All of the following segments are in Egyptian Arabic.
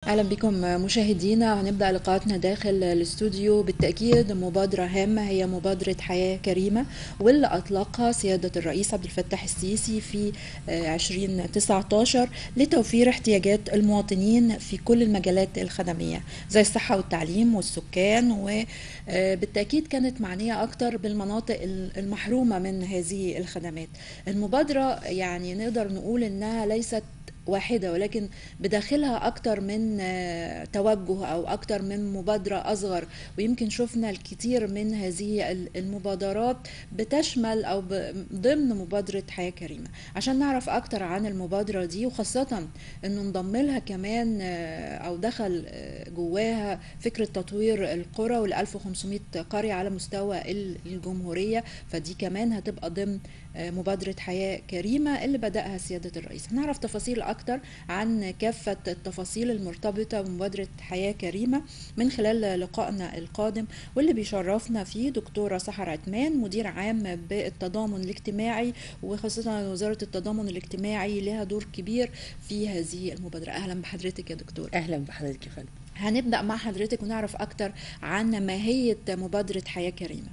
اهلا بكم مشاهدينا هنبدا لقاءاتنا داخل الاستوديو بالتاكيد مبادره هامه هي مبادره حياه كريمه واللي اطلقها سياده الرئيس عبد الفتاح السيسي في 2019 لتوفير احتياجات المواطنين في كل المجالات الخدميه زي الصحه والتعليم والسكان وبالتاكيد كانت معنيه اكتر بالمناطق المحرومه من هذه الخدمات المبادره يعني نقدر نقول انها ليست واحدة ولكن بداخلها أكتر من توجه أو أكتر من مبادرة أصغر ويمكن شفنا الكثير من هذه المبادرات بتشمل أو ضمن مبادرة حياة كريمة عشان نعرف أكتر عن المبادرة دي وخاصة أنه انضم لها كمان أو دخل جواها فكرة تطوير القرى وال 1500 قرية على مستوى الجمهورية فدي كمان هتبقى ضمن مبادرة حياة كريمة اللي بدأها سيادة الرئيس هنعرف تفاصيل أكتر عن كافة التفاصيل المرتبطة بمبادرة حياة كريمة من خلال لقائنا القادم واللي بيشرفنا فيه دكتورة سحر عثمان مدير عام بالتضامن الاجتماعي وخاصة وزارة التضامن الاجتماعي لها دور كبير في هذه المبادرة أهلا بحضرتك يا دكتور أهلا بحضرتك يا فندم هنبدأ مع حضرتك ونعرف أكتر عن ماهية مبادرة حياة كريمة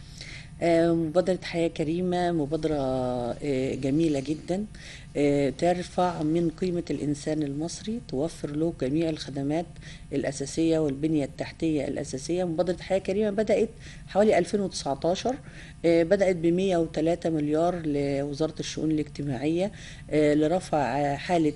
مبادرة حياة كريمة مبادرة جميلة جدا ترفع من قيمة الإنسان المصري توفر له جميع الخدمات الأساسية والبنية التحتية الأساسية مبادرة حياة كريمة بدأت حوالي 2019 بدأت ب 103 مليار لوزارة الشؤون الاجتماعية لرفع حالة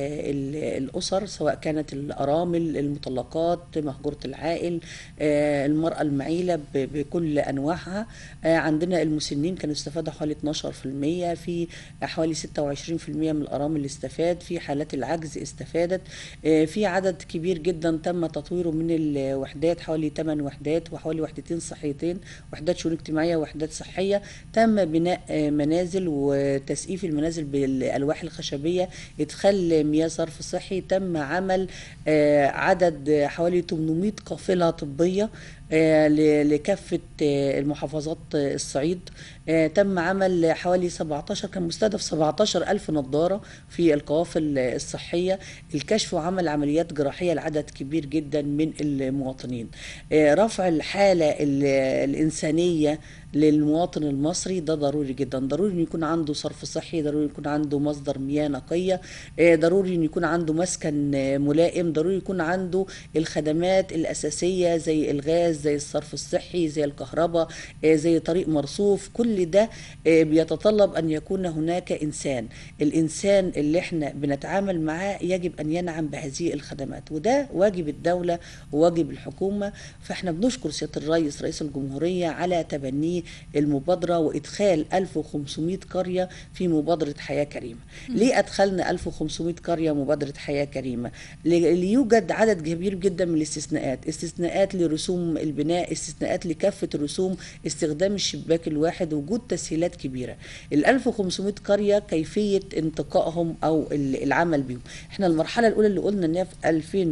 الأسر سواء كانت الأرامل المطلقات مهجورة العائل المرأة المعيلة بكل أنواعها عندنا المسنين كانوا استفادوا حوالي 12% في حوالي 26% من الأرامل اللي استفاد في حالات العجز استفادت في عدد كبير جدا تم تطويره من الوحدات حوالي 8 وحدات وحوالي وحدتين صحيتين وحدات شؤون اجتماعية وحدات صحية تم بناء منازل وتسقيف المنازل بالألواح الخشبية إدخال مياه صرف صحي تم عمل عدد حوالي 800 قافلة طبية لكافة المحافظات الصعيد تم عمل حوالي 17 كان مستهدف 17 ألف نظارة في القوافل الصحية الكشف وعمل عمليات جراحية لعدد كبير جدا من المواطنين رفع الحالة الإنسانية للمواطن المصري ده ضروري جدا ضروري ان يكون عنده صرف صحي ضروري يكون عنده مصدر مياه نقيه ضروري ان يكون عنده مسكن ملائم ضروري يكون عنده الخدمات الاساسيه زي الغاز زي الصرف الصحي زي الكهرباء زي طريق مرصوف كل ده بيتطلب ان يكون هناك انسان الانسان اللي احنا بنتعامل معاه يجب ان ينعم بهذه الخدمات وده واجب الدوله وواجب الحكومه فاحنا بنشكر سياده الرئيس رئيس الجمهوريه على تبنيه المبادرة وإدخال 1500 قرية في مبادرة حياة كريمة م. ليه أدخلنا 1500 قرية مبادرة حياة كريمة ليوجد عدد كبير جدا من الاستثناءات استثناءات لرسوم البناء استثناءات لكافة الرسوم استخدام الشباك الواحد وجود تسهيلات كبيرة ال 1500 قرية كيفية انتقائهم أو العمل بهم احنا المرحلة الأولى اللي قلنا انها في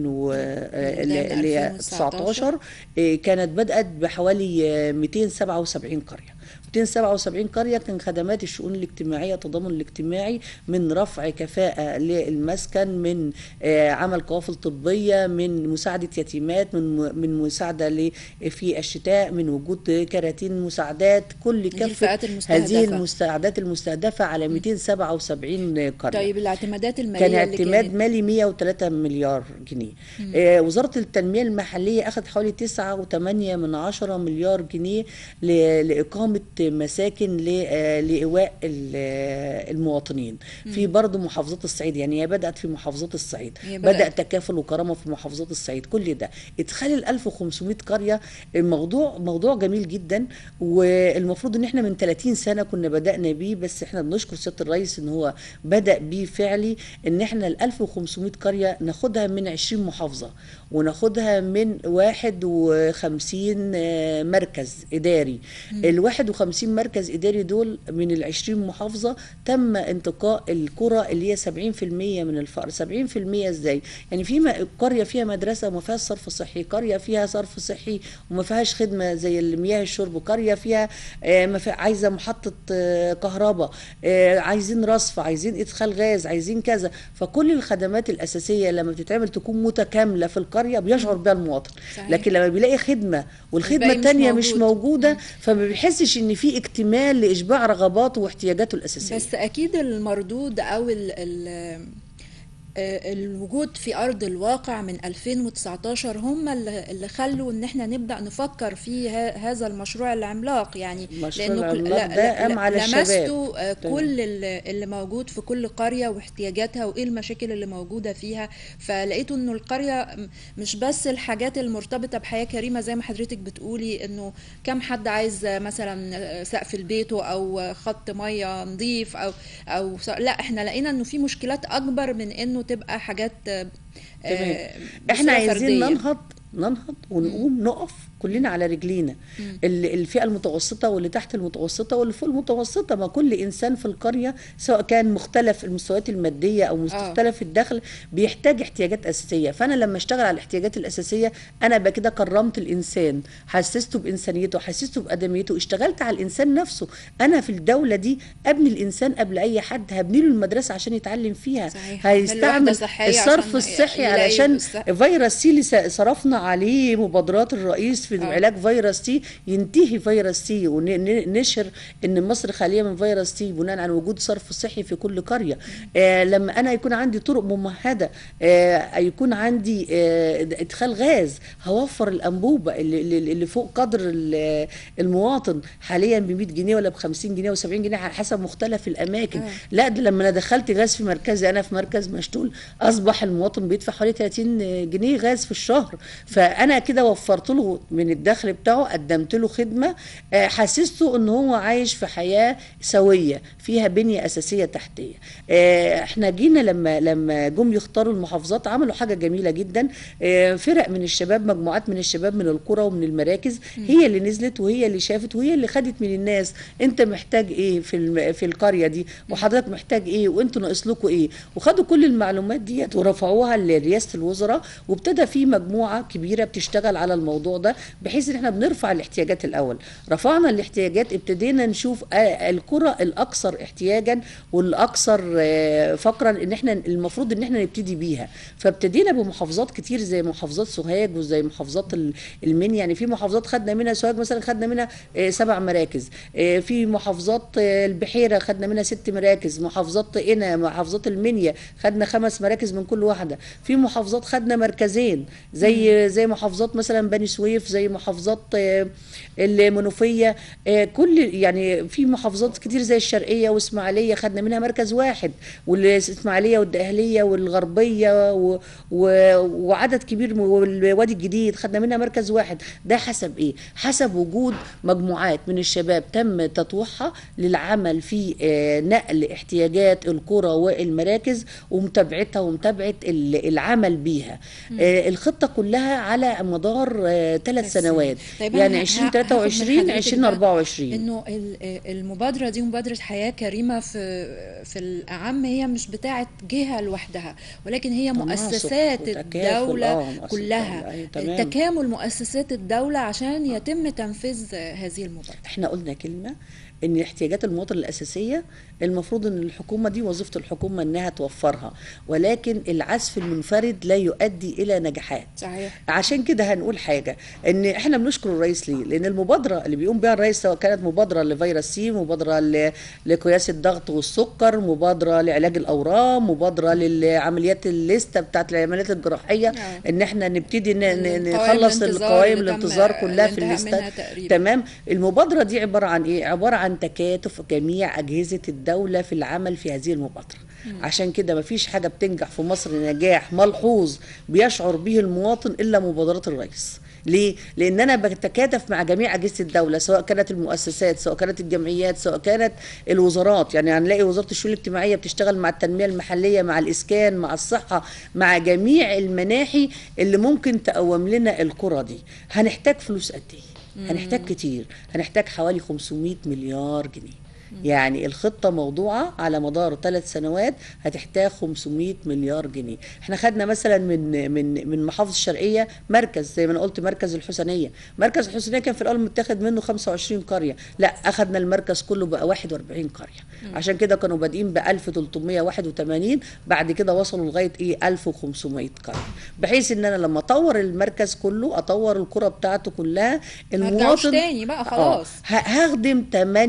2019 كانت بدأت بحوالي 277 قرية 277 قرية كان خدمات الشؤون الاجتماعية التضامن الاجتماعي من رفع كفاءة للمسكن من عمل قوافل طبية من مساعدة يتيمات من من مساعدة في الشتاء من وجود كراتين مساعدات كل كافة هذه المساعدات المستهدفة على 277 قرية طيب الاعتمادات المالية كان اعتماد مالي 103 مليار جنيه آه وزارة التنمية المحلية أخذ حوالي 9.8 من 10 مليار جنيه لإقامة مساكن لإيواء المواطنين في برضه محافظات الصعيد يعني هي بدأت في محافظات الصعيد بدأ تكافل وكرامة في محافظات الصعيد كل ده ادخال ال 1500 قرية الموضوع موضوع جميل جدا والمفروض ان احنا من 30 سنة كنا بدأنا بيه بس احنا بنشكر سيادة الرئيس ان هو بدأ بيه فعلي ان احنا ال 1500 قرية ناخدها من 20 محافظة وناخدها من 51 مركز إداري ال 51 150 مركز اداري دول من ال 20 محافظه تم انتقاء القرى اللي هي 70% من الفقر 70% ازاي يعني في م- قريه فيها مدرسه وما فيهاش صرف صحي قريه فيها صرف صحي وما فيهاش خدمه زي المياه الشرب قريه فيها آه، ما في عايزه محطه آه، كهرباء آه، عايزين رصف عايزين ادخال غاز عايزين كذا فكل الخدمات الاساسيه لما بتتعمل تكون متكامله في القريه بيشعر بها المواطن صحيح. لكن لما بيلاقي خدمه والخدمه الباقي مش التانيه مش موجود. موجوده فما بيحسش ان في اكتمال لاشباع رغباته واحتياجاته الاساسيه بس اكيد المردود او ال ال آه، الوجود في ارض الواقع من 2019 هم اللي اللي خلوا ان احنا نبدا نفكر في ه- هذا المشروع العملاق يعني المشروع كل- العملاق ده قام على الشباب. لمستوا آه، تمام. كل اللي اللي موجود في كل قريه واحتياجاتها وايه المشاكل اللي موجوده فيها فلقيتوا انه القريه م- مش بس الحاجات المرتبطه بحياه كريمه زي ما حضرتك بتقولي انه كم حد عايز آه، مثلا آه، سقف البيته او آه، خط ميه نظيف او او س- لا احنا لقينا انه في مشكلات اكبر من انه تبقى حاجات آه، تمام آه، احنا بصورة عايزين فردية. ننهض ننهض ونقوم نقف كلنا على رجلينا ال- الفئه المتوسطه واللي تحت المتوسطه واللي فوق المتوسطه ما كل انسان في القريه سواء كان مختلف المستويات الماديه او مختلف الدخل بيحتاج احتياجات اساسيه فانا لما اشتغل على الاحتياجات الاساسيه انا بقى كده كرمت الانسان حسسته بانسانيته حسسته بادميته اشتغلت على الانسان نفسه انا في الدوله دي ابني الانسان قبل اي حد هبني له المدرسه عشان يتعلم فيها صحيح. أعمل له وحدة هيستعمل صحية الصرف عشان الصحي يلاقي علشان الصح- فيروس سي اللي س- صرفنا عليه مبادرات الرئيس في آه. علاج فيروس سي ينتهي فيروس سي ونشر ان مصر خاليه من فيروس سي بناء على وجود صرف صحي في كل قريه آه لما انا يكون عندي طرق ممهده آه يكون عندي آه ادخال غاز هوفر الانبوبه اللي, اللي اللي فوق قدر ال- المواطن حاليا ب 100 جنيه ولا ب 50 جنيه و70 جنيه على حسب مختلف الاماكن آه. لا ده لما انا دخلت غاز في مركزي انا في مركز مشتول اصبح المواطن بيدفع حوالي 30 جنيه غاز في الشهر فانا كده وفرت له من الدخل بتاعه قدمت له خدمه آه، حسسته ان هو عايش في حياه سويه فيها بنيه اساسيه تحتيه آه، احنا جينا لما لما جم يختاروا المحافظات عملوا حاجه جميله جدا آه، فرق من الشباب مجموعات من الشباب من القرى ومن المراكز هي اللي نزلت وهي اللي شافت وهي اللي خدت من الناس انت محتاج ايه في الم- في القريه دي وحضرتك محتاج ايه وانتوا ناقص لكم ايه وخدوا كل المعلومات ديت ورفعوها لرئاسه الوزراء وابتدى في مجموعه كبيره بتشتغل على الموضوع ده بحيث ان احنا بنرفع الاحتياجات الاول رفعنا الاحتياجات ابتدينا نشوف آه، القرى الاكثر احتياجا والاكثر آه، فقرا ان احنا المفروض ان احنا نبتدي بيها فابتدينا بمحافظات كتير زي محافظات سوهاج وزي محافظات ال- المنيا يعني في محافظات خدنا منها سوهاج مثلا خدنا منها آه، سبع مراكز آه، في محافظات آه، البحيره خدنا منها ست مراكز محافظات قنا محافظات المنيا خدنا خمس مراكز من كل واحده في محافظات خدنا مركزين زي زي محافظات مثلا بني سويف زي محافظات آه، المنوفيه آه، كل يعني في محافظات كتير زي الشرقيه واسماعيليه خدنا منها مركز واحد والاسماعيليه والدقهليه والغربيه و و وعدد كبير من- والوادي الجديد خدنا منها مركز واحد ده حسب ايه حسب وجود مجموعات من الشباب تم تطويعها للعمل في آه، نقل احتياجات القرى والمراكز ومتابعتها ومتابعه ال- العمل بيها آه، الخطه كلها على مدار ثلاث بس- سنوات طيب يعني أنا ه- 2023 هاخد من حضرتك بقى 2024 انه ال- المبادره دي مبادره حياه كريمه في في الاعم هي مش بتاعه جهه لوحدها ولكن هي تناسق مؤسسات وتكافل، الدوله آه، مؤسسات كلها الدولة، أيوة، تمام. تكامل مؤسسات الدوله عشان يتم تنفيذ هذه المبادره احنا قلنا كلمه ان احتياجات المواطن الاساسيه المفروض ان الحكومه دي وظيفه الحكومه انها توفرها ولكن العزف المنفرد لا يؤدي الى نجاحات صحيح عشان كده هنقول حاجه ان احنا بنشكر الرئيس ليه لان المبادره اللي بيقوم بها الرئيس سواء كانت مبادره لفيروس سي مبادره ل- لقياس الضغط والسكر مبادره لعلاج الاورام مبادره للعمليات الليسته بتاعت العمليات الجراحيه آه. ان احنا نبتدي ن- ن- قوائم نخلص الانتظار القوائم اللي تم الانتظار كلها في الانتهاء منها الليستات تقريبا. تمام المبادره دي عباره عن ايه عباره عن تكاتف جميع اجهزه الدوله في العمل في هذه المبادره عشان كده مفيش حاجه بتنجح في مصر نجاح ملحوظ بيشعر به المواطن الا مبادرات الرئيس ليه؟ لأن أنا بتكاتف مع جميع أجهزة الدولة سواء كانت المؤسسات سواء كانت الجمعيات سواء كانت الوزارات يعني هنلاقي وزارة الشؤون الاجتماعية بتشتغل مع التنمية المحلية مع الإسكان مع الصحة مع جميع المناحي اللي ممكن تقوم لنا القرى دي هنحتاج فلوس قد إيه؟ هنحتاج كتير هنحتاج حوالي 500 مليار جنيه يعني الخطة موضوعة على مدار ثلاث سنوات هتحتاج 500 مليار جنيه احنا خدنا مثلا من من من محافظة الشرقية مركز زي ما انا قلت مركز الحسينية مركز الحسينية كان في الاول متاخد منه 25 قرية لا اخدنا المركز كله بقى 41 قرية عشان كده كانوا بادئين ب 1381 بعد كده وصلوا لغاية ايه 1500 قرية بحيث ان انا لما اطور المركز كله اطور القرى بتاعته كلها ما رجعوش المواطن تاني بقى خلاص ه- هخدم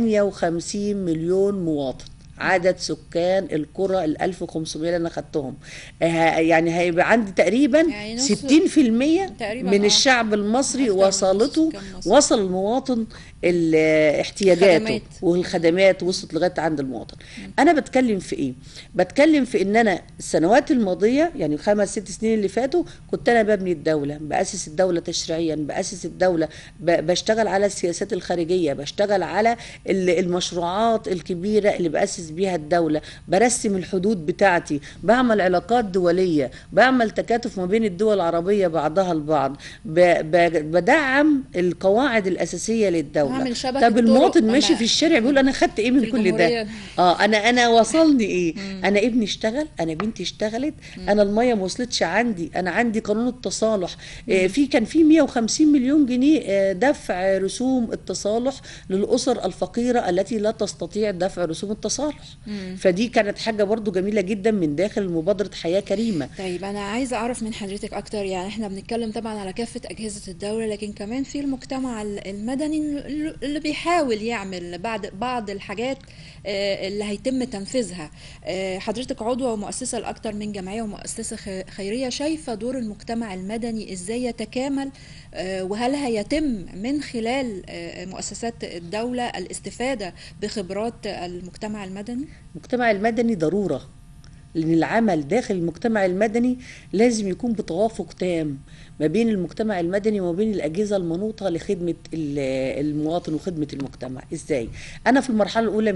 58 مليون مواطن عدد سكان القرى ال 1500 اللي انا خدتهم آه، يعني هيبقى عندي تقريبا يعني نص- 60% تقريباً من آه. الشعب المصري أكتر من وصلته نص سكان مصر. وصل المواطن ال- احتياجاته خدمات. والخدمات وصلت لغايه عند المواطن انا بتكلم في ايه بتكلم في ان انا السنوات الماضيه يعني خمس ست سنين اللي فاتوا كنت انا ببني الدوله باسس الدوله تشريعيا باسس الدوله ب- بشتغل على السياسات الخارجيه بشتغل على ال- المشروعات الكبيره اللي باسس بيها الدوله برسم الحدود بتاعتي بعمل علاقات دوليه بعمل تكاتف ما بين الدول العربيه بعضها البعض ب- ب- بدعم القواعد الاساسيه للدوله بعمل شبكة طب المواطن طرق ماشي أما في الشارع بيقول انا خدت ايه من في كل الجمهورية. ده اه انا انا وصلني ايه انا ابني اشتغل انا بنتي اشتغلت انا الميه ما وصلتش عندي انا عندي قانون التصالح آه في كان في 150 مليون جنيه آه دفع رسوم التصالح للاسر الفقيره التي لا تستطيع دفع رسوم التصالح فدي كانت حاجه برضو جميله جدا من داخل مبادره حياه كريمه طيب انا عايزه اعرف من حضرتك اكتر يعني احنا بنتكلم طبعا على كافه اجهزه الدوله لكن كمان في المجتمع ال- المدني اللي بيحاول يعمل بعض بعض الحاجات آه، اللي هيتم تنفيذها آه، حضرتك عضوه ومؤسسه لاكثر من جمعيه ومؤسسه خ- خيريه شايفه دور المجتمع المدني ازاي يتكامل آه، وهل هيتم من خلال آه، مؤسسات الدوله الاستفاده بخبرات المجتمع المدني المجتمع المدني ضرورة لأن العمل داخل المجتمع المدني لازم يكون بتوافق تام ما بين المجتمع المدني وما بين الأجهزة المنوطة لخدمة ال- المواطن وخدمة المجتمع إزاي؟ أنا في المرحلة الأولى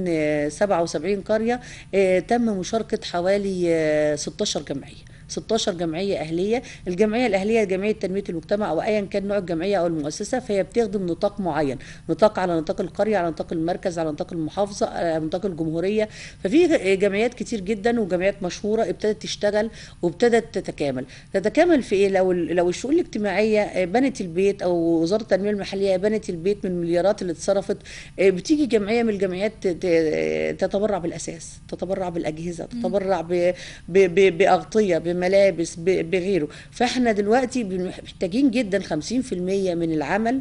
277 قرية آه، تم مشاركة حوالي آه، 16 جمعية 16 جمعيه اهليه الجمعيه الاهليه جمعيه تنميه المجتمع او ايا كان نوع الجمعيه او المؤسسه فهي بتخدم نطاق معين نطاق على نطاق القريه على نطاق المركز على نطاق المحافظه على نطاق الجمهوريه ففي جمعيات كتير جدا وجمعيات مشهوره ابتدت تشتغل وابتدت تتكامل تتكامل في ايه لو لو الشؤون الاجتماعيه بنت البيت او وزاره التنميه المحليه بنت البيت من المليارات اللي اتصرفت بتيجي جمعيه من الجمعيات ت- ت- تتبرع بالاساس تتبرع بالاجهزه تتبرع ب- ب- ب- باغطيه بملابس ب- بغيره فاحنا دلوقتي بن- محتاجين جدا 50% من العمل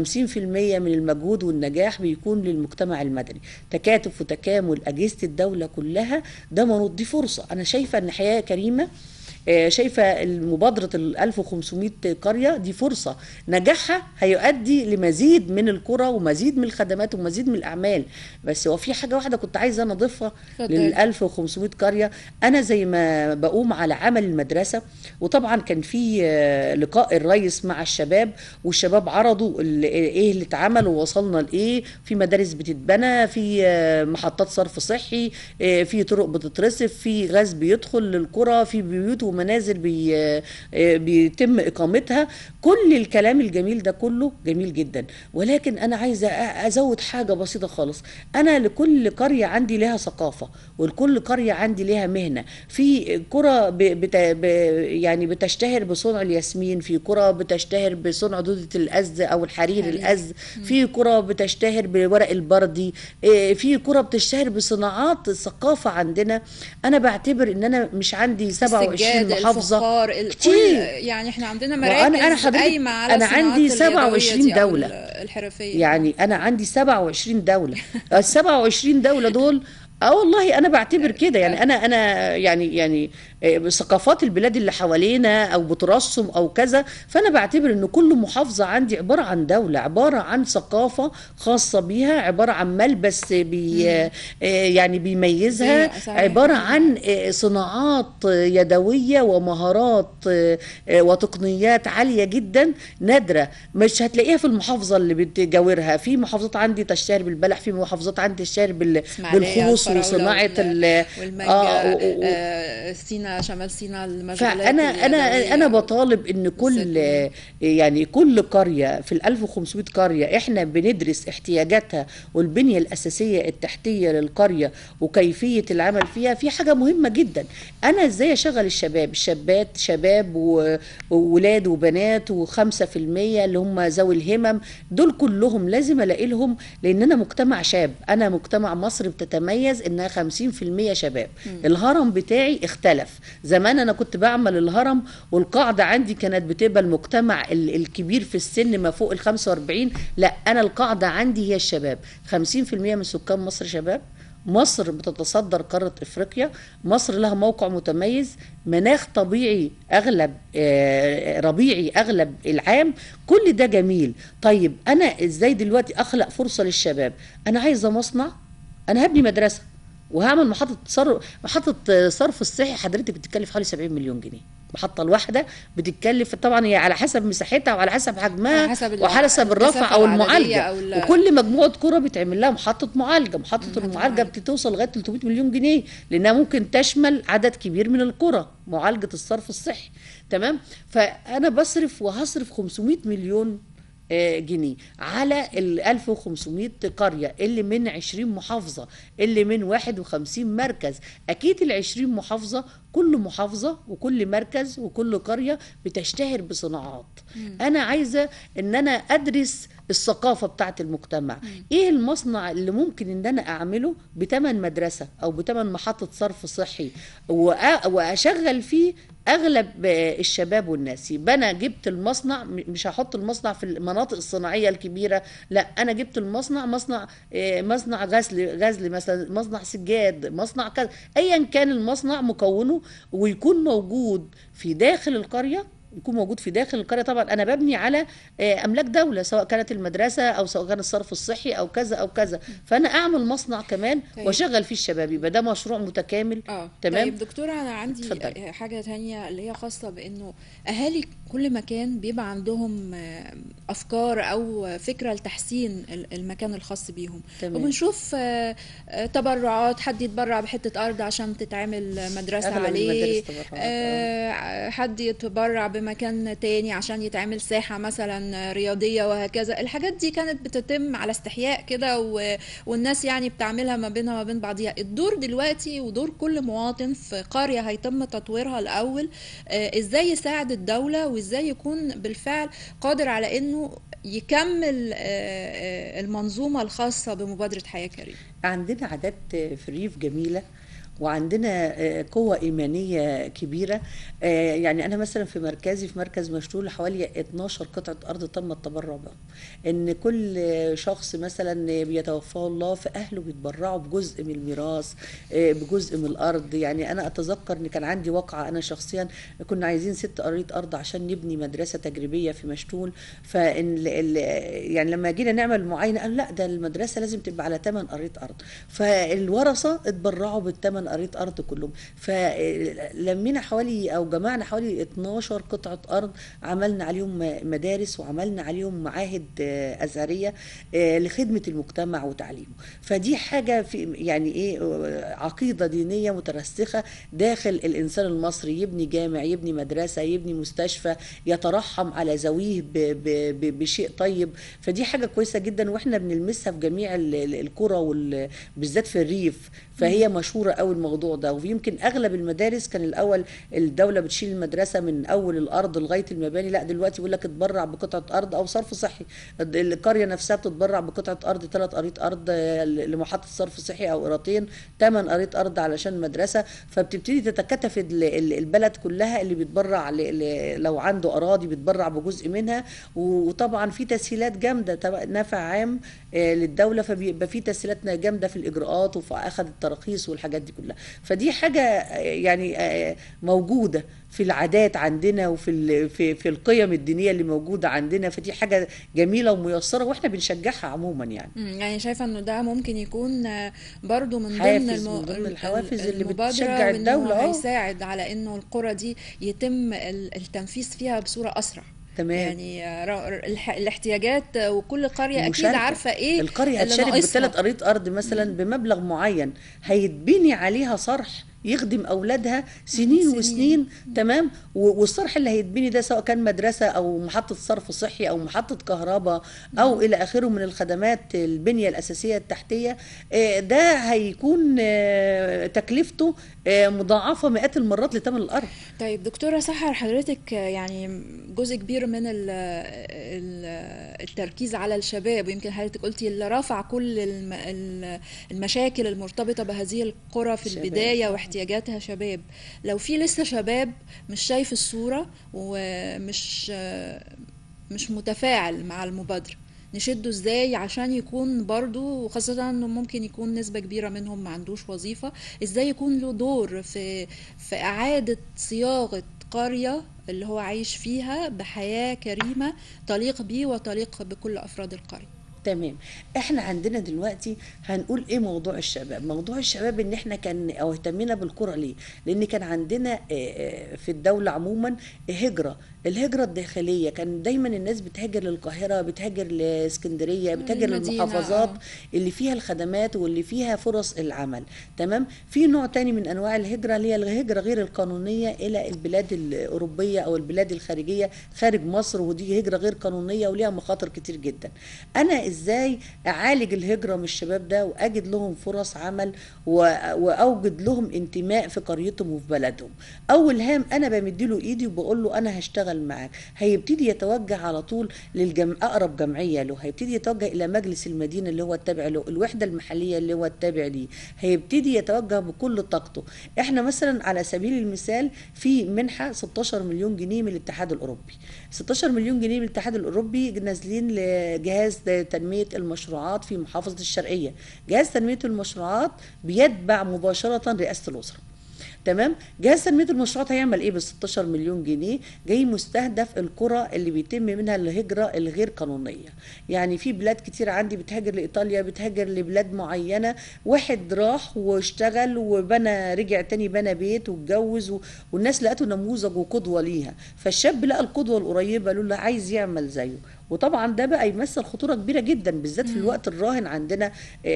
50% من المجهود والنجاح بيكون للمجتمع المدني تكاتف وتكامل اجهزه الدوله كلها ده منوط دي فرصه انا شايفه ان حياه كريمه آه، شايفه المبادره ال 1500 قريه دي فرصه نجاحها هيؤدي لمزيد من القرى ومزيد من الخدمات ومزيد من الاعمال بس هو في حاجه واحده كنت عايزه انا اضيفها اتفضلي. لل 1500 قريه انا زي ما بقوم على عمل المدرسه وطبعا كان في آه، لقاء الرئيس مع الشباب والشباب عرضوا ال- ايه اللي اتعمل ووصلنا لايه في مدارس بتتبنى في آه، محطات صرف صحي آه، في طرق بتترصف في غاز بيدخل للقرى في بيوت ومنازل بي آه، بيتم اقامتها كل الكلام الجميل ده كله جميل جدا ولكن انا عايزه أ- ازود حاجه بسيطه خالص انا لكل قريه عندي لها ثقافه ولكل قريه عندي لها مهنه في قرى ب... بت... ب... يعني بتشتهر بصنع الياسمين في قرى بتشتهر بصنع دوده الاز او الحرير حرير. الاز في قرى بتشتهر بورق البردي إيه، في قرى بتشتهر بصناعات الثقافه عندنا انا بعتبر ان انا مش عندي 27 السجاد، محافظه الفخار ال- كتير. كل يعني احنا عندنا مراكز وأنا- أنا حضرتك- قايمه على أنا الصناعات عندي اليدوية 27 دي أو دولة. ال- الحرفيه يعني انا عندي 27 دوله ال 27 دوله دول اه والله انا بعتبر كده يعني انا انا يعني يعني آه، ثقافات البلاد اللي حوالينا او بترسم او كذا فانا بعتبر ان كل محافظه عندي عباره عن دوله عباره عن ثقافه خاصه بيها عباره عن ملبس بي آه، يعني بيميزها زي- صحيح. عباره عن آه، صناعات آه، يدويه ومهارات آه، آه، وتقنيات عاليه جدا نادره مش هتلاقيها في المحافظه اللي بتجاورها في محافظات عندي تشتهر بالبلح في محافظات عندي تشتهر بال- إسماعيلية، بالخوص الفراولة وصناعه وال- ال والمانجا آه، و- و- آه، سينا كمان شمال سيناء المشغولات فانا انا اليدوية انا أو- بطالب ان كل بالذات يعني كل قريه في ال 1500 قريه احنا بندرس احتياجاتها والبنيه الاساسيه التحتيه للقريه وكيفيه العمل فيها في حاجه مهمه جدا انا ازاي اشغل الشباب الشابات شباب و- وولاد وبنات و5% اللي هم ذوي الهمم دول كلهم لازم الاقي لهم لان انا مجتمع شاب انا مجتمع مصر بتتميز انها 50% شباب الهرم بتاعي اختلف زمان انا كنت بعمل الهرم والقاعده عندي كانت بتبقى المجتمع ال- الكبير في السن ما فوق ال 45 لا انا القاعده عندي هي الشباب 50% من سكان مصر شباب مصر بتتصدر قارة افريقيا مصر لها موقع متميز مناخ طبيعي اغلب آه، ربيعي اغلب العام كل ده جميل طيب انا ازاي دلوقتي اخلق فرصة للشباب انا عايزة مصنع انا هبني مدرسة وهعمل محطة صرف محطة صرف الصحي حضرتك بتتكلف حوالي 70 مليون جنيه المحطة الواحدة بتتكلف طبعا هي على حسب مساحتها وعلى حسب حجمها على حسب ال- وعلى حسب الرفع المسافة او العددية المعالجة أو ال- وكل مجموعة كرة بتعمل لها محطة معالجة محطة محطة المعالجة معالجة. بتوصل لغاية 300 مليون جنيه لأنها ممكن تشمل عدد كبير من القرى معالجة الصرف الصحي تمام فأنا بصرف وهصرف 500 مليون آه، جنيه على ال 1500 قرية اللي من 20 محافظة اللي من 51 مركز أكيد ال 20 محافظة كل محافظة وكل مركز وكل قرية بتشتهر بصناعات أنا عايزة إن أنا أدرس الثقافة بتاعت المجتمع إيه المصنع اللي ممكن إن أنا أعمله بتمن مدرسة أو بتمن محطة صرف صحي وأ- وأشغل فيه اغلب آه، الشباب والناس يبقى انا جبت المصنع م- مش هحط المصنع في المناطق الصناعيه الكبيره لا انا جبت المصنع مصنع آه، مصنع غزل غزل مثلا مصنع سجاد مصنع كذا ايا كان المصنع مكونه ويكون موجود في داخل القريه يكون موجود في داخل القريه طبعا انا ببني على آه، املاك دوله سواء كانت المدرسه او سواء كان الصرف الصحي او كذا او كذا فانا اعمل مصنع كمان طيب. واشغل فيه الشباب يبقى ده مشروع متكامل اه تمام طيب دكتورة أنا عندي اتفضلي. حاجة تانية اللي هي خاصة بإنه أهالي كل مكان بيبقى عندهم آه، أفكار أو فكرة لتحسين ال- المكان الخاص بيهم تمام. وبنشوف آه، آه، تبرعات حد يتبرع بحتة أرض عشان تتعمل مدرسة أغلب عليه المدارس تبرعات، آه. آه، حد يتبرع بمكان تاني عشان يتعمل ساحة مثلا رياضية وهكذا الحاجات دي كانت بتتم على استحياء كده و- والناس يعني بتعملها ما بينها وما بين بعضيها الدور دلوقتي ودور كل مواطن في قرية هيتم تطويرها الأول آه، ازاي يساعد الدولة وازاي يكون بالفعل قادر على انه يكمل آه، آه، المنظومة الخاصة بمبادرة حياة كريمة عندنا عادات في الريف جميلة وعندنا آه، قوة إيمانية كبيرة آه، يعني أنا مثلا في مركزي في مركز مشلول حوالي 12 قطعة أرض تم التبرع بها إن كل شخص مثلا بيتوفاه الله فأهله بيتبرعوا بجزء من الميراث آه، بجزء من الأرض يعني أنا أتذكر إن كان عندي واقعة أنا شخصيا كنا عايزين ست قرية أرض عشان نبني مدرسة تجريبية في مشتول فإن ال- ال- يعني لما جينا نعمل معاينة قال لا ده المدرسة لازم تبقى على 8 قرية أرض فالورثة اتبرعوا بالثمان قرية أرض كلهم فلمينا حوالي أو جمعنا حوالي 12 قطعة أرض عملنا عليهم مدارس وعملنا عليهم معاهد آه، أزهرية آه، لخدمة المجتمع وتعليمه فدي حاجة في يعني إيه آه، عقيدة دينية مترسخة داخل الإنسان المصري يبني جامع يبني مدرسة يبني مستشفى يترحم على ذويه ب- ب- ب- بشيء طيب فدي حاجة كويسة جدا واحنا بنلمسها في جميع ال- ال- القرى وال- بالذات في الريف فهي مشهورة قوي الموضوع ده ويمكن اغلب المدارس كان الاول الدولة بتشيل المدرسة من اول الارض لغاية المباني لا دلوقتي بيقول لك اتبرع بقطعة ارض او صرف صحي الد- القرية نفسها بتتبرع بقطعة ارض ثلاث قرية ارض آه، لمحطة صرف صحي او قراطين ثمان قرية ارض علشان مدرسة فبتبتدي تتكاتف ال- ال- البلد كلها اللي بيتبرع ل- ل- لو عنده اراضي بيتبرع بجزء منها وطبعا في تسهيلات جامده تبع نفع عام آه، للدوله فبيبقى في تسهيلات جامده في الاجراءات وفي اخذ التراخيص والحاجات دي كلها فدي حاجه آه، يعني آه، موجوده في العادات عندنا وفي ال- في في القيم الدينيه اللي موجوده عندنا فدي حاجه جميله وميسره واحنا بنشجعها عموما يعني مم، يعني شايفة انه ده ممكن يكون آه، برضو من ضمن حافز المو... من ضمن ال- الحوافز اللي المبادرة بتشجع وإنه الدولة، آه. هيساعد على انه القرى دي يتم ال- التنفيذ فيها بصورة اسرع تمام يعني آه، ر- الح- الاحتياجات آه، وكل قرية اكيد مشاركة. عارفة ايه القرية اللي هتشارك ناقصها. بثلاث قرية أرض مثلا بمبلغ معين هيتبني عليها صرح يخدم اولادها سنين سنين. وسنين تمام و- والصرح اللي هيتبني ده سواء كان مدرسه او محطه صرف صحي او محطه كهرباء او الى اخره من الخدمات البنيه الاساسيه التحتيه آه، ده هيكون آه، تكلفته آه، مضاعفه مئات المرات لثمن الارض طيب دكتورة سحر حضرتك يعني جزء كبير من ال- ال- التركيز على الشباب ويمكن حضرتك قلتي اللي رفع كل الم- ال- المشاكل المرتبطة بهذه القرى في شباب. البداية واحتياجاتها شباب لو في لسه شباب مش شايف الصورة ومش مش متفاعل مع المبادرة نشده ازاي عشان يكون برضو وخاصة انه ممكن يكون نسبة كبيرة منهم ما عندوش وظيفة ازاي يكون له دور في في اعادة صياغة قرية اللي هو عايش فيها بحياة كريمة تليق بيه وتليق بكل افراد القرية تمام احنا عندنا دلوقتي هنقول ايه موضوع الشباب موضوع الشباب ان احنا كان او اهتمينا بالقرى ليه لان كان عندنا آه، آه، في الدولة عموما هجرة الهجرة الداخلية كان دايما الناس بتهاجر للقاهرة بتهاجر لاسكندرية بتهاجر المدينة، للمحافظات آه. اللي فيها الخدمات واللي فيها فرص العمل تمام في نوع تاني من انواع الهجرة اللي هي الهجرة غير القانونية الى البلاد الاوروبية او البلاد الخارجية خارج مصر ودي هجرة غير قانونية وليها مخاطر كتير جدا انا ازاي اعالج الهجرة من الشباب ده واجد لهم فرص عمل و- واوجد لهم انتماء في قريتهم وفي بلدهم اول هام انا بمديله ايدي وبقول له انا هشتغل معاك هيبتدي يتوجه على طول للجم... اقرب جمعيه له هيبتدي يتوجه الى مجلس المدينه اللي هو التابع له الوحده المحليه اللي هو التابع ليه هيبتدي يتوجه بكل طاقته احنا مثلا على سبيل المثال في منحه 16 مليون جنيه من الاتحاد الاوروبي 16 مليون جنيه من الاتحاد الاوروبي نازلين لجهاز تنميه المشروعات في محافظه الشرقيه جهاز تنميه المشروعات بيتبع مباشره رئاسه الوزراء تمام جهاز تنميه المشروعات هيعمل ايه بال 16 مليون جنيه جاي مستهدف القرى اللي بيتم منها الهجره الغير قانونيه يعني في بلاد كتير عندي بتهاجر لايطاليا بتهاجر لبلاد معينه واحد راح واشتغل وبنى رجع تاني بنى بيت واتجوز و- والناس لقته نموذج وقدوه ليها فالشاب لقى القدوه القريبه له عايز يعمل زيه وطبعا ده بقى يمثل خطوره كبيره جدا بالذات في الوقت الراهن عندنا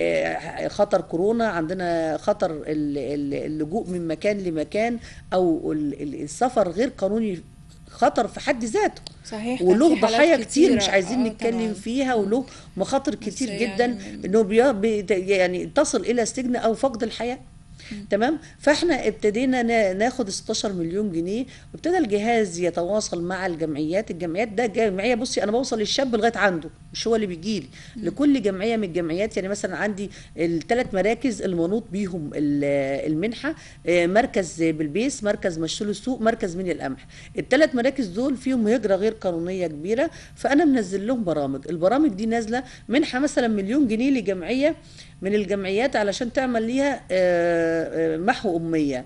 آه، خطر كورونا عندنا خطر ال- ال- اللجوء من مكان لمكان او ال- ال- السفر غير قانوني خطر في حد ذاته صحيح كان وله في حالات ضحايا كتير كتيرة. مش عايزين آه، نتكلم طبعاً. فيها وله مخاطر كتير يعني جدا انه بي بي- يعني تصل الى السجن او فقد الحياه تمام فاحنا ابتدينا نا- ناخد 16 مليون جنيه وابتدى الجهاز يتواصل مع الجمعيات الجمعيات ده جمعيه بصي انا بوصل للشاب لغايه عنده مش هو اللي بيجي لي لكل جمعيه من الجمعيات يعني مثلا عندي الثلاث مراكز المنوط بيهم ال- المنحه آه، مركز بلبيس مركز مشلول السوق مركز منيا القمح الثلاث مراكز دول فيهم هجره غير قانونيه كبيره فانا منزل لهم برامج البرامج دي نازله منحه مثلا مليون جنيه لجمعيه من الجمعيات علشان تعمل ليها آه، آه، محو أمية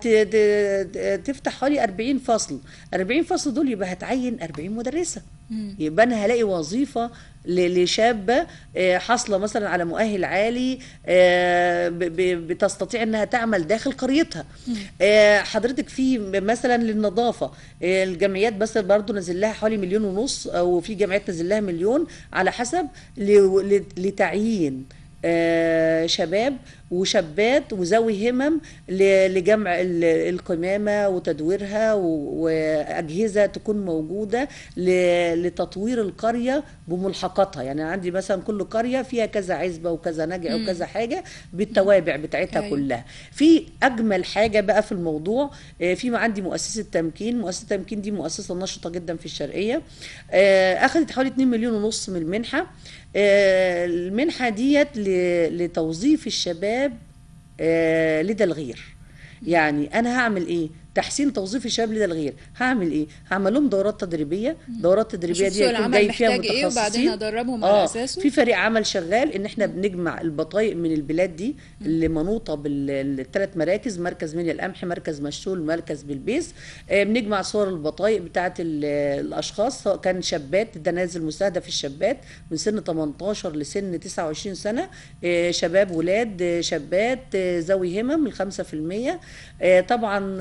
هتفتح حوالي 40 فصل 40 فصل دول يبقى هتعين 40 مدرسة يبقى أنا هلاقي وظيفة ل- لشابة آه، حاصلة مثلا على مؤهل عالي آه، ب- ب- بتستطيع أنها تعمل داخل قريتها آه، حضرتك في مثلا للنظافة آه، الجمعيات بس برضو نزل لها حوالي مليون ونص أو في جمعيات نزل لها مليون على حسب ل- ل- لتعيين آه، شباب وشابات وذوي همم ل- لجمع ال- القمامة وتدويرها و- وأجهزة تكون موجودة ل- لتطوير القرية بملحقاتها يعني عندي مثلا كل قرية فيها كذا عزبة وكذا نجع وكذا حاجة بالتوابع بتاعتها أيوة. كلها في أجمل حاجة بقى في الموضوع آه، في عندي مؤسسة تمكين مؤسسة تمكين دي مؤسسة نشطة جدا في الشرقية آه، أخذت حوالي 2 مليون ونص من المنحة آه، المنحة ديت ل- لتوظيف الشباب آه، لدى الغير يعني انا هعمل ايه تحسين توظيف الشباب لدى الغير هعمل ايه هعمل لهم دورات تدريبيه دورات تدريبيه أشوف دي سوق يكون العمل جاي فيها محتاج إيه وبعدين متخصصين أدربهم على أساسه. في فريق عمل شغال ان احنا بنجمع البطايق من البلاد دي اللي منوطه بالثلاث مراكز مركز منيا القمح مركز مشتول مركز بلبيس آه، بنجمع صور البطايق بتاعه ال- الاشخاص سواء كان شابات ده نازل مستهدف الشابات من سن 18 لسن 29 سنه آه، شباب ولاد آه، شابات آه، ذوي همم الخمسة في المية آه، طبعا آه،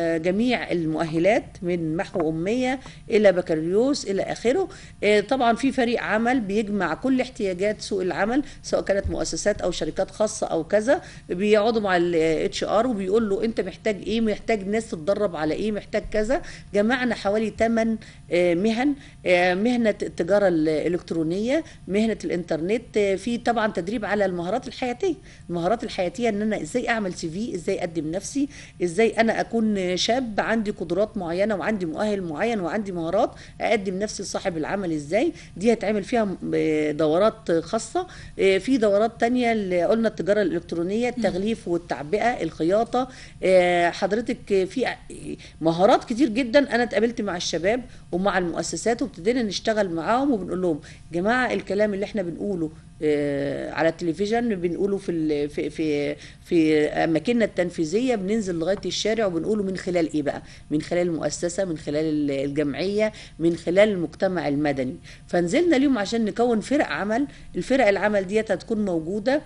آه، جميع المؤهلات من محو أمية إلى بكالوريوس إلى آخره آه، طبعا في فريق عمل بيجمع كل احتياجات سوق العمل سواء كانت مؤسسات أو شركات خاصة أو كذا بيقعدوا مع الاتش ار وبيقول له أنت محتاج إيه محتاج ناس تتدرب على إيه محتاج كذا جمعنا حوالي 8 مهن آه، مهنة التجارة الإلكترونية مهنة الإنترنت آه، في طبعا تدريب على المهارات الحياتية المهارات الحياتية إن أنا إزاي أعمل سي في إزاي أقدم نفسي إزاي أنا أكون شاب عندي قدرات معينة وعندي مؤهل معين وعندي مهارات أقدم نفسي لصاحب العمل إزاي دي هتعمل فيها م- آه، دورات خاصة آه، في دورات تانية اللي قلنا التجارة الإلكترونية التغليف والتعبئة الخياطة آه، حضرتك في مهارات كتير جدا أنا اتقابلت مع الشباب ومع المؤسسات وابتدينا نشتغل معاهم وبنقول لهم جماعة الكلام اللي احنا بنقوله آه، على التلفزيون بنقوله في ال- في في في اماكننا التنفيذيه بننزل لغايه الشارع وبنقوله من خلال ايه بقى من خلال المؤسسه من خلال ال- الجمعيه من خلال المجتمع المدني فنزلنا اليوم عشان نكون فرق عمل الفرق العمل ديت هتكون موجوده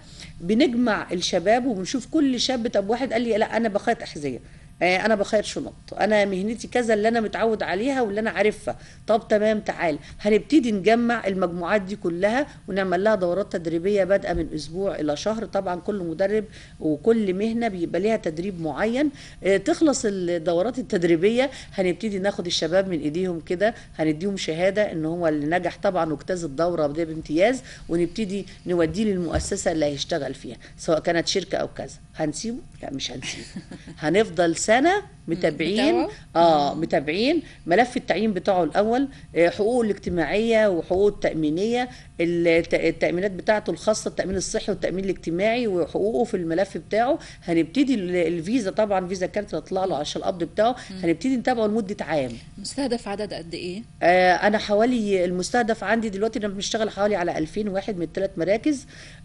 بنجمع الشباب وبنشوف كل شاب طب واحد قال لي لا انا بخيط احذيه آه، انا بخيط شنط انا مهنتي كذا اللي انا متعود عليها واللي انا عارفها طب تمام تعال هنبتدي نجمع المجموعات دي كلها ونعمل لها دورات تدريبيه بادئه من اسبوع الى شهر طبعا كل مدرب وكل مهنه بيبقى ليها تدريب معين آه، تخلص الدورات التدريبيه هنبتدي ناخد الشباب من ايديهم كده هنديهم شهاده ان هو اللي نجح طبعا واجتاز الدوره ده بامتياز ونبتدي نوديه للمؤسسه اللي هيشتغل فيها سواء كانت شركه او كذا هنسيبه لا مش هنسيبه هنفضل سنه متابعين متابعة؟ اه متابعين ملف التعيين بتاعه الاول آه، حقوقه الاجتماعيه وحقوقه التامينيه الت- التامينات بتاعته الخاصه التامين الصحي والتامين الاجتماعي وحقوقه في الملف بتاعه هنبتدي ال- الفيزا طبعا فيزا كارت اللي هتطلع له عشان القبض بتاعه هنبتدي نتابعه لمده عام مستهدف عدد قد ايه؟ آه، انا حوالي المستهدف عندي دلوقتي انا بنشتغل حوالي على 2000 واحد من الثلاث مراكز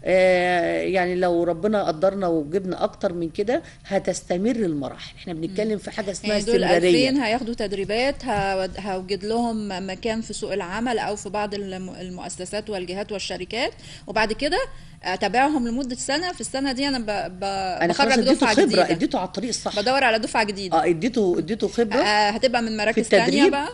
آه، يعني لو ربنا قدرنا وجبنا اكتر من كده هتستمر المراحل احنا بنتكلم في حاجه اسمها يعني دول 2000 استمراريه هياخدوا تدريبات هود- هوجد لهم مكان في سوق العمل او في بعض الم- المؤسسات والجهات والشركات وبعد كده اتابعهم لمده سنه في السنه دي انا ب... ب... انا خلاص بخرج اديته دفعه خبره جديده اديته على الطريق الصح بدور على دفعه جديده اه اديته اديته خبره آه هتبقى من مراكز التدريب؟ تانية بقى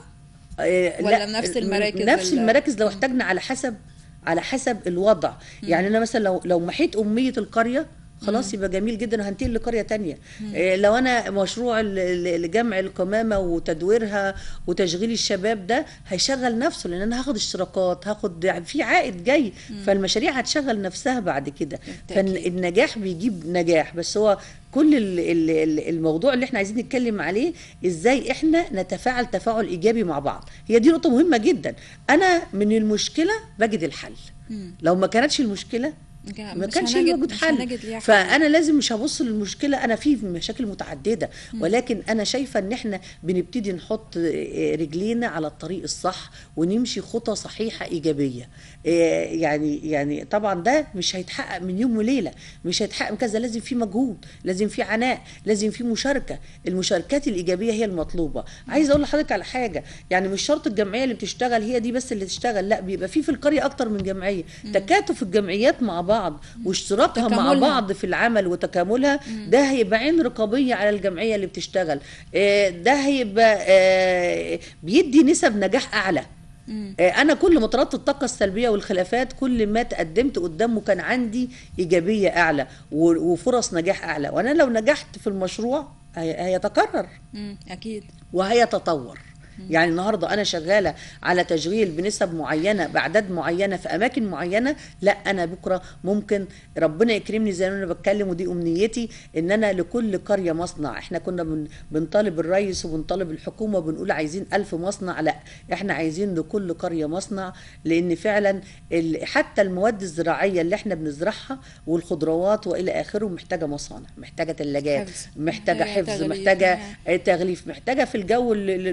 آه، ولا لا، نفس المراكز نفس ال- المراكز لو احتاجنا على حسب على حسب الوضع يعني انا مثلا لو لو محيت اميه القريه خلاص يبقى جميل جدا وهنتقل لقريه تانية إيه لو انا مشروع ال- ال- لجمع القمامه وتدويرها وتشغيل الشباب ده هيشغل نفسه لان انا هاخد اشتراكات هاخد يعني في عائد جاي فالمشاريع هتشغل نفسها بعد كده بالتأكيد. فالنجاح بيجيب نجاح بس هو كل ال- ال- ال- الموضوع اللي احنا عايزين نتكلم عليه ازاي احنا نتفاعل تفاعل ايجابي مع بعض هي دي نقطه مهمه جدا انا من المشكله بجد الحل لو ما كانتش المشكله ما مش كانش هنجد- موجود مش حل هنجد ليها حل. فانا لازم مش هبص للمشكله انا في مشاكل متعدده ولكن انا شايفه ان احنا بنبتدي نحط آه، رجلينا على الطريق الصح ونمشي خطى صحيحه ايجابيه آه، يعني يعني طبعا ده مش هيتحقق من يوم وليله مش هيتحقق من كذا لازم في مجهود لازم في عناء لازم في مشاركه المشاركات الايجابيه هي المطلوبه عايزه اقول لحضرتك على حاجه يعني مش شرط الجمعيه اللي بتشتغل هي دي بس اللي تشتغل لا بيبقى في في القريه اكتر من جمعيه تكاتف الجمعيات مع بعض واشتراكها مع تكاملها. بعض في العمل وتكاملها ده هيبقى عين رقابيه على الجمعيه اللي بتشتغل آه، ده هيبقى آه، بيدي نسب نجاح اعلى آه، انا كل ما طردت الطاقه السلبيه والخلافات كل ما تقدمت قدامه كان عندي ايجابيه اعلى و- وفرص نجاح اعلى وانا لو نجحت في المشروع هي- هيتكرر مم. اكيد وهيتطور يعني النهارده انا شغاله على تشغيل بنسب معينه باعداد معينه في اماكن معينه لا انا بكره ممكن ربنا يكرمني زي ما انا بتكلم ودي امنيتي ان انا لكل قريه مصنع احنا كنا بن بنطالب الرئيس وبنطالب الحكومه بنقول عايزين ألف مصنع لا احنا عايزين لكل قريه مصنع لان فعلا ال- حتى المواد الزراعيه اللي احنا بنزرعها والخضروات والى اخره محتاجه مصانع محتاجه ثلاجات حفظ. محتاجه محتاجة حفظ تغليف. محتاجه تغليف محتاجه في الجو ال- ال- المتقلب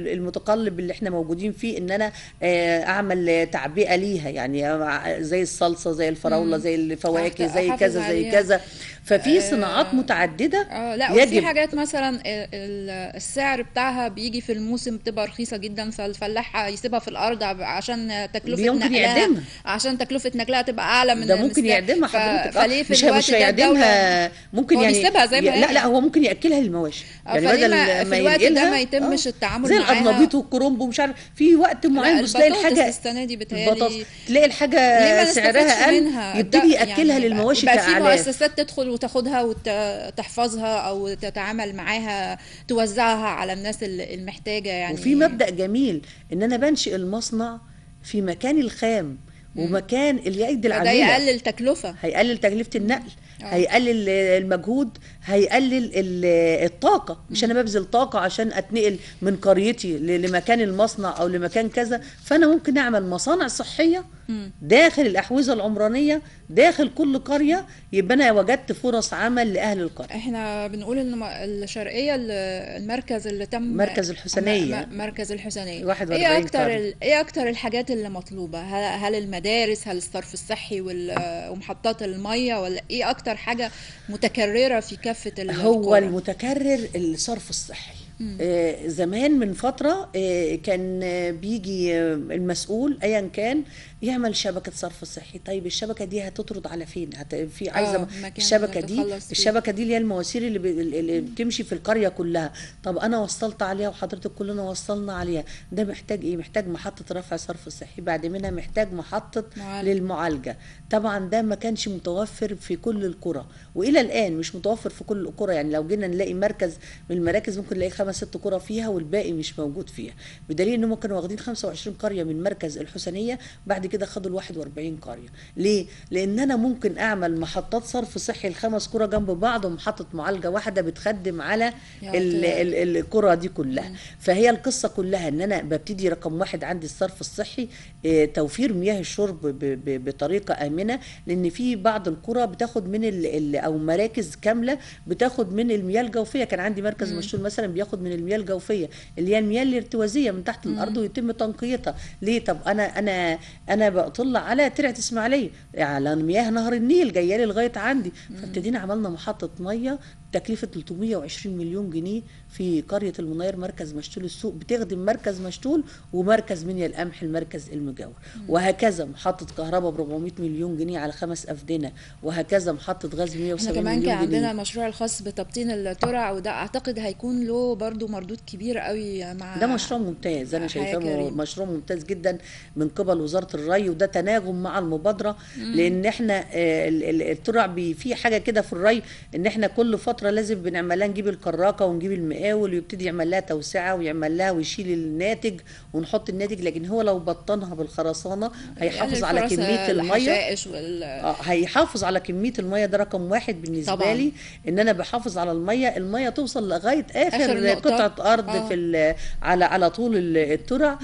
القالب اللي احنا موجودين فيه ان انا آه، اعمل آه، تعبئه ليها يعني آه، زي الصلصه زي الفراوله زي الفواكه أحت- زي أحافظ كذا زي عليها. كذا ففي آه، صناعات متعدده اه لا وفي يجب حاجات مثلا ال- ال- السعر بتاعها بيجي في الموسم بتبقى رخيصه جدا فالفلاح يسيبها في الارض ع- عشان تكلفه ممكن نقلها يعدمها. عشان تكلفه نقلها تبقى اعلى من ده ممكن المستهلك. يعدمها ف- حضرتك آه، فليه في مش الوقت مش ده هيعدمها الدولة ممكن هو يعني بيسيبها زي ما ي- لا هي. لا هو ممكن ياكلها للمواشي آه، يعني فليه بدل ما- ما في الوقت ده ينقلها ما يتمش آه، التعامل زي معاها؟ القرنبيط والكرنب ومش عارف في وقت معين لا بس تلاقي البطاطس الحاجه السنه دي البطاطس بتهيألي تلاقي ليه الحاجه ما سعرها نستفادش قل منها يبتدي ده ياكلها يعني للمواشي يبقى في كاعلاف مؤسسات تدخل وتاخدها وتحفظها او تتعامل معاها توزعها على الناس ال- المحتاجه يعني وفي مبدأ جميل ان انا بنشئ المصنع في مكان الخام ومكان اللي يأيدي فده العميلة يقلل تكلفه هيقلل تكلفة النقل آه. هيقلل المجهود هيقلل ال- الطاقة مش أنا ببذل طاقة عشان أتنقل من قريتي ل- لمكان المصنع أو لمكان كذا فأنا ممكن أعمل مصانع صحية داخل الأحوزة العمرانية داخل كل قرية يبقى أنا وجدت فرص عمل لأهل القرية احنا بنقول ان م- الشرقيه ال- المركز اللي تم مركز الحسينية. م- م- مركز الحسينيه 41 ايه اكتر قرية. ال- ايه اكتر الحاجات اللي مطلوبه هل, هل المدارس هل الصرف الصحي وال- ومحطات الميه ولا ايه اكتر حاجه متكرره في كافه ال- هو القرى؟ المتكرر الصرف الصحي آه زمان من فترة آه كان آه بيجي آه المسؤول أيا كان يعمل شبكة صرف صحي طيب الشبكة دي هتطرد على فين هت... في عايزة آه، مكان الشبكة دي تخلص فيه. الشبكة دي اللي هي المواسير اللي, ب... اللي بتمشي في القرية كلها طب أنا وصلت عليها وحضرتك كلنا وصلنا عليها ده محتاج إيه محتاج محطة رفع صرف صحي بعد منها محتاج محطة معالجة. للمعالجة طبعا ده ما كانش متوفر في كل القرى والى الان مش متوفر في كل القرى يعني لو جينا نلاقي مركز من المراكز ممكن نلاقي خمس ست قرى فيها والباقي مش موجود فيها بدليل انهم كانوا واخدين 25 قريه من مركز الحسينيه بعد كده خدوا ال 41 قريه ليه لان انا ممكن اعمل محطات صرف صحي الخمس قرى جنب بعض ومحطه معالجه واحده بتخدم على يا ال- طلع. ال- القرى دي كلها فهي القصه كلها ان انا ببتدي رقم واحد عندي الصرف الصحي آه، توفير مياه الشرب ب- ب- بطريقه امنه لان في بعض القرى بتاخد من ال ال او مراكز كامله بتاخد من المياه الجوفيه كان عندي مركز مشتول مثلا بياخد من المياه الجوفيه اللي هي المياه الارتوازيه من تحت الارض ويتم تنقيتها ليه طب انا انا انا بطل على ترعه اسماعيليه على مياه نهر النيل جايه لي لغايه عندي فابتدينا عملنا محطه ميه تكلفه 320 مليون جنيه في قريه المنير مركز مشتول السوق بتخدم مركز مشتول ومركز منيا القمح المركز المجاور وهكذا محطه كهرباء ب 400 مليون جنيه على خمس افدنه وهكذا محطه غاز ب 170 احنا كمان مليون كان جنيه عندنا المشروع الخاص بتبطين الترع وده اعتقد هيكون له برضو مردود كبير قوي مع ده مشروع ممتاز انا حياة شايفاه كريمة. مشروع ممتاز جدا من قبل وزاره الري وده تناغم مع المبادره لان احنا آه، ال- ال- الترع بي- في حاجه كده في الري ان احنا كل فتره لازم بنعمل لها نجيب الكراكه ونجيب المقاول ويبتدي يعمل لها توسعه ويعمل لها ويشيل الناتج ونحط الناتج لكن هو لو بطنها بالخرسانه هيحافظ على الفرص كميه الميه الحشائش وال... اه هيحافظ على كميه الميه ده رقم واحد بالنسبه طبعاً. لي ان انا بحافظ على الميه الميه توصل لغايه اخر, آخر نقطة. قطعه ارض آه. في ال- على على طول ال- الترع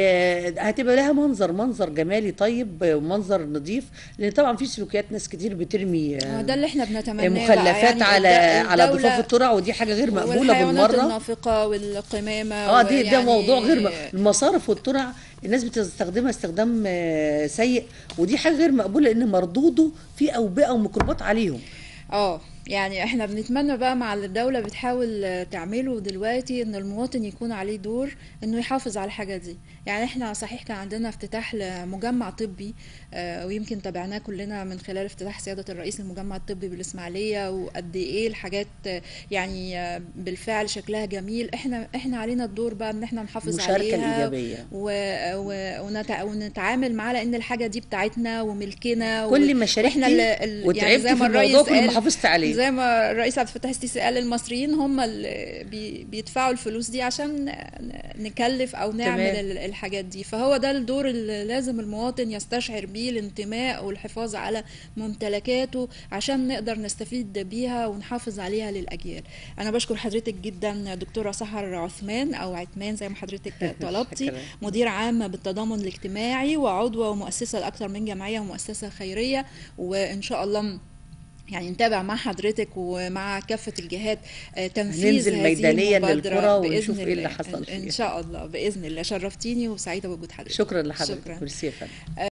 آه هتبقى لها منظر منظر جمالي طيب آه، ومنظر نظيف لان طبعا في سلوكيات ناس كتير بترمي آه، آه، ده اللي احنا بنتمناه بقى، مخلفات يعني على الد- على الدولة ضفاف الترع ودي حاجه غير مقبوله والحيوانات بالمره النافقة والقمامة اه دي ده ويعني- موضوع غير م- المصارف والترع الناس بتستخدمها استخدام آه، سيء ودي حاجه غير مقبوله لان مردوده في اوبئه وميكروبات عليهم اه يعني احنا بنتمنى بقى مع اللي الدولة بتحاول آه، تعمله دلوقتي ان المواطن يكون عليه دور انه يحافظ على الحاجة دي يعني احنا صحيح كان عندنا افتتاح لمجمع طبي آه، ويمكن تابعناه كلنا من خلال افتتاح سيادة الرئيس المجمع الطبي بالاسماعيلية وقد ايه الحاجات آه، يعني آه، بالفعل شكلها جميل احنا احنا علينا الدور بقى ان احنا نحافظ المشاركة عليها الإيجابية. و... و... ونتع... ونتعامل معاه لان الحاجة دي بتاعتنا وملكنا كل ما و... شاركتي واحنا اللي- ال- وتعبتي زي في ما الرئيس الموضوع كل ما قال- حافظت عليه زي ما الرئيس عبد الفتاح السيسي قال المصريين هم اللي بي بيدفعوا الفلوس دي عشان ن- نكلف او نعمل تمام. ال- الحاجات دي فهو ده الدور اللي لازم المواطن يستشعر بيه الانتماء والحفاظ على ممتلكاته عشان نقدر نستفيد بيها ونحافظ عليها للاجيال انا بشكر حضرتك جدا دكتوره سحر عثمان او عثمان زي ما حضرتك طلبتي شكراً. مدير عام بالتضامن الاجتماعي وعضوه ومؤسسه لاكثر من جمعيه ومؤسسه خيريه وان شاء الله يعني نتابع مع حضرتك ومع كافة الجهات آه، تنفيذ هننزل هذه ميدانيا المبادرة للقرى بإذن ونشوف إيه اللي الله. حصل إن فيها. شاء الله بإذن الله شرفتيني وسعيدة بوجود حضرتك شكرا لحضرتك شكرا ميرسي يا فندم